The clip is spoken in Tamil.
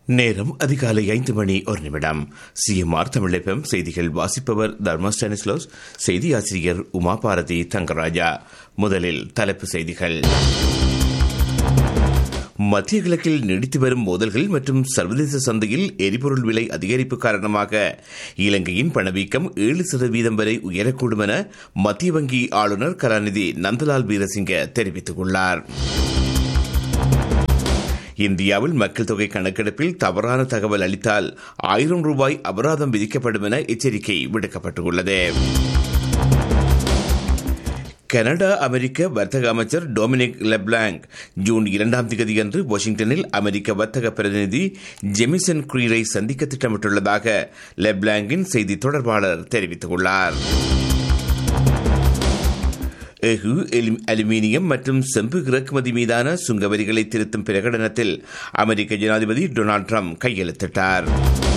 நேரம் அதிகாலை ஐந்து மணி ஒரு நிமிடம் சிஎம்ஆர் தமிழகம் செய்திகள் வாசிப்பவர் தர்மா ஸ்டானிஸ்லோஸ் செய்தி ஆசிரியர் உமா பாரதி தங்கராஜா முதலில் தலைப்பு செய்திகள் மத்திய கிழக்கில் நீடித்து வரும் மோதல்கள் மற்றும் சர்வதேச சந்தையில் எரிபொருள் விலை அதிகரிப்பு காரணமாக இலங்கையின் பணவீக்கம் ஏழு சதவீதம் வரை உயரக்கூடும் என மத்திய வங்கி ஆளுநர் கலாநிதி நந்தலால் வீரசிங்க தெரிவித்துள்ளார் இந்தியாவில் மக்கள் தொகை கணக்கெடுப்பில் தவறான தகவல் அளித்தால் ஆயிரம் ரூபாய் அபராதம் விதிக்கப்படும் என எச்சரிக்கை விடுக்கப்பட்டுள்ளது கனடா அமெரிக்க வர்த்தக அமைச்சர் டொமினிக் லெப்லாங் ஜூன் இரண்டாம் தேதியன்று வாஷிங்டனில் அமெரிக்க வர்த்தக பிரதிநிதி ஜெமிசன் குரீரை சந்திக்க திட்டமிட்டுள்ளதாக லெப்லாங்கின் செய்தி தொடர்பாளர் தெரிவித்துள்ளார் எஃகு அலுமினியம் மற்றும் செம்பு இறக்குமதி மீதான சுங்க வரிகளை திருத்தும் பிரகடனத்தில் அமெரிக்க ஜனாதிபதி டொனால்டு ட்ரம்ப் கையெழுத்திட்டார்